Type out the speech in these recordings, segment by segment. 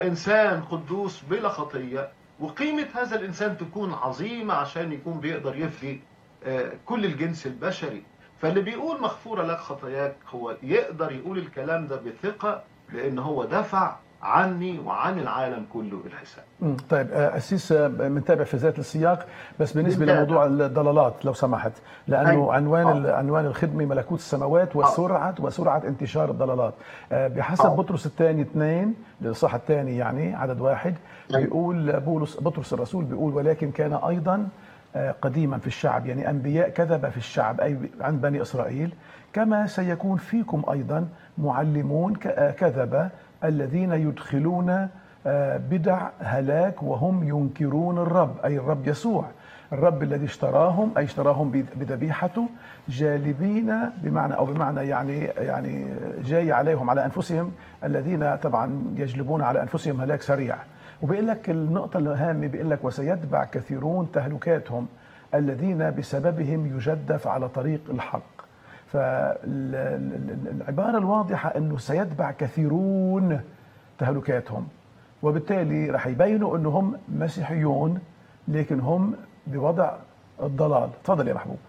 انسان قدوس بلا خطيه وقيمه هذا الانسان تكون عظيمه عشان يكون بيقدر يفدي آه، كل الجنس البشري فاللي بيقول مغفوره لك خطاياك هو يقدر يقول الكلام ده بثقه لان هو دفع عني وعن العالم كله الحساب مم. طيب آه، أسيس آه، بنتابع في ذات السياق بس بالنسبة بنتابع. لموضوع الضلالات لو سمحت لأنه أيوة. عنوان آه. ال- عنوان الخدمة ملكوت السماوات وسرعة وسرعة انتشار الضلالات آه، بحسب آه. بطرس الثاني اثنين الإصحاح الثاني يعني عدد واحد أيوة. بيقول بولس بطرس الرسول بيقول ولكن كان أيضا آه، قديما في الشعب يعني أنبياء كذب في الشعب أي عن بني إسرائيل كما سيكون فيكم أيضا معلمون ك- آه، كذبة الذين يدخلون آه، بدع هلاك وهم ينكرون الرب أي الرب يسوع الرب الذي اشتراهم أي اشتراهم بذ- بذبيحته جالبين بمعنى أو بمعنى يعني يعني جاي عليهم على أنفسهم الذين طبعا يجلبون على أنفسهم هلاك سريع وبيقول لك النقطة الهامة بيقول لك وسيتبع كثيرون تهلكاتهم الذين بسببهم يجدف على طريق الحق فالعبارة الواضحة أنه سيتبع كثيرون تهلكاتهم وبالتالي رح يبينوا أنه هم مسيحيون لكن هم بوضع الضلال تفضل يا محبوب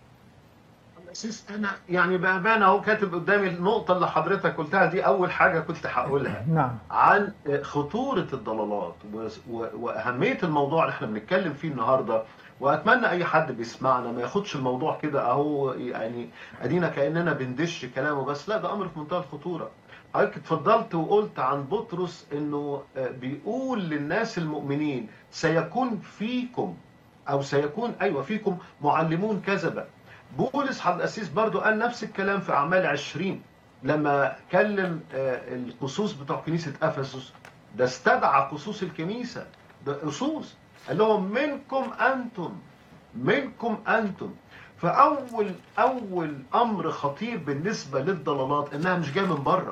أسيس أنا يعني بأمانة أهو كاتب قدامي النقطة اللي حضرتك قلتها دي أول حاجة كنت هقولها نعم عن خطورة الضلالات و- و- وأهمية الموضوع اللي احنا بنتكلم فيه النهاردة وأتمنى أي حد بيسمعنا ما ياخدش الموضوع كده أهو يعني أدينا كأننا بندش كلامه بس لا ده أمر في منتهى الخطورة حضرتك اتفضلت وقلت عن بطرس إنه آه، بيقول للناس المؤمنين سيكون فيكم أو سيكون أيوة فيكم معلمون كذبة بولس حضر الأسيس برضو قال نفس الكلام في أعمال عشرين لما كلم آه، القصوص بتوع كنيسة أفسس ده استدعى قصوص الكنيسة ده قصوص قال لهم منكم أنتم منكم أنتم فأول أول أمر خطير بالنسبة للضلالات إنها مش جاية من بره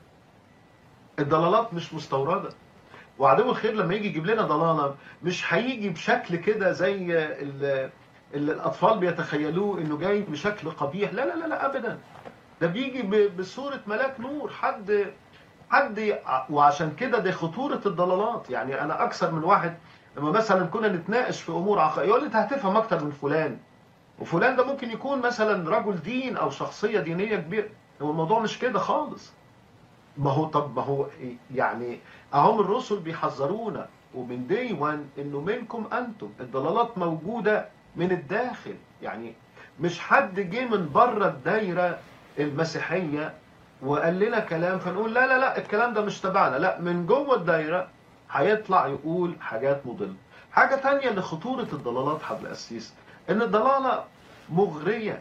الضلالات مش مستوردة وعدو الخير لما يجي يجيب لنا ضلالة مش هيجي بشكل كده زي ال- اللي الأطفال بيتخيلوه إنه جاي بشكل قبيح لا لا لا, لا أبدا ده بيجي ب- بصورة ملاك نور حد حد ي- وعشان كده دي خطورة الضلالات يعني أنا أكثر من واحد لما مثلا كنا نتناقش في أمور عقائية يقول لي أنت هتفهم أكتر من فلان وفلان ده ممكن يكون مثلا رجل دين أو شخصية دينية كبيرة هو الموضوع مش كده خالص ما هو طب ما هو يعني اهم الرسل بيحذرونا ومن دي وان انه منكم انتم الضلالات موجوده من الداخل يعني مش حد جه من بره الدايره المسيحيه وقال لنا كلام فنقول لا لا لا الكلام ده مش تبعنا لا من جوه الدايره هيطلع يقول حاجات مضله حاجه تانية لخطوره الضلالات حضر القسيس ان الضلاله مغريه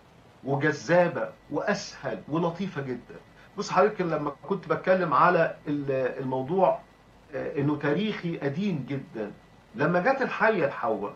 وجذابه واسهل ولطيفه جدا بص حضرتك لما كنت بتكلم على ال- الموضوع آه، انه تاريخي قديم جدا لما جت الحيه لحواء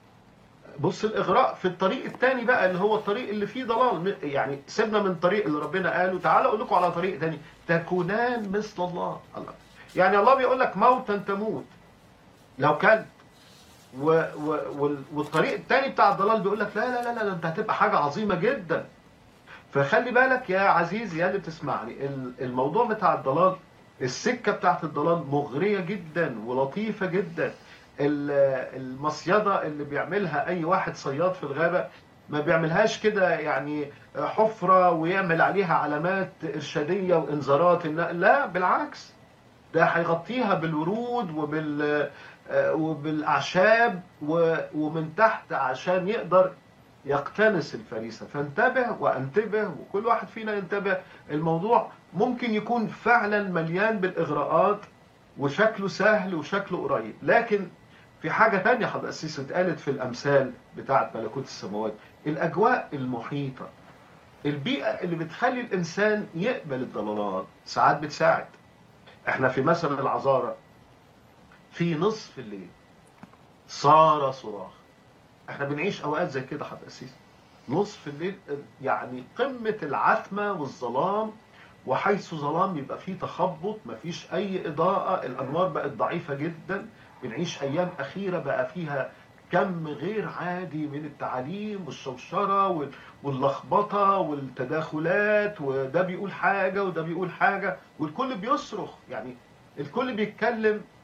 بص الاغراء في الطريق الثاني بقى اللي هو الطريق اللي فيه ضلال م- يعني سيبنا من الطريق اللي ربنا قاله تعالى اقول لكم على طريق ثاني تكونان مثل الله الله يعني الله بيقول لك موتا تموت لو كلت و و وال- والطريق الثاني بتاع الضلال بيقول لك لا لا لا لا ده انت هتبقى حاجه عظيمه جدا فخلي بالك يا عزيزي يا اللي بتسمعني ال- الموضوع بتاع الضلال السكه بتاعت الضلال مغريه جدا ولطيفه جدا ال- المصيده اللي بيعملها اي واحد صياد في الغابه ما بيعملهاش كده يعني حفره ويعمل عليها علامات ارشاديه وانذارات إن- لا بالعكس ده هيغطيها بالورود وبال آه، وبالاعشاب و- ومن تحت عشان يقدر يقتنص الفريسه فانتبه وانتبه وكل واحد فينا ينتبه الموضوع ممكن يكون فعلا مليان بالاغراءات وشكله سهل وشكله قريب لكن في حاجه تانية حضرتك أسيس اتقالت في الامثال بتاعه ملكوت السماوات الاجواء المحيطه البيئه اللي بتخلي الانسان يقبل الضلالات ساعات بتساعد احنا في مثل العذارى في نصف الليل صار صراخ احنا بنعيش اوقات زي كده حضرتك أسيس نصف الليل يعني قمة العتمة والظلام وحيث ظلام يبقى فيه تخبط مفيش أي إضاءة الأنوار بقت ضعيفة جدا بنعيش أيام أخيرة بقى فيها كم غير عادي من التعاليم والشوشرة وال- واللخبطة والتداخلات وده بيقول حاجة وده بيقول حاجة والكل بيصرخ يعني الكل بيتكلم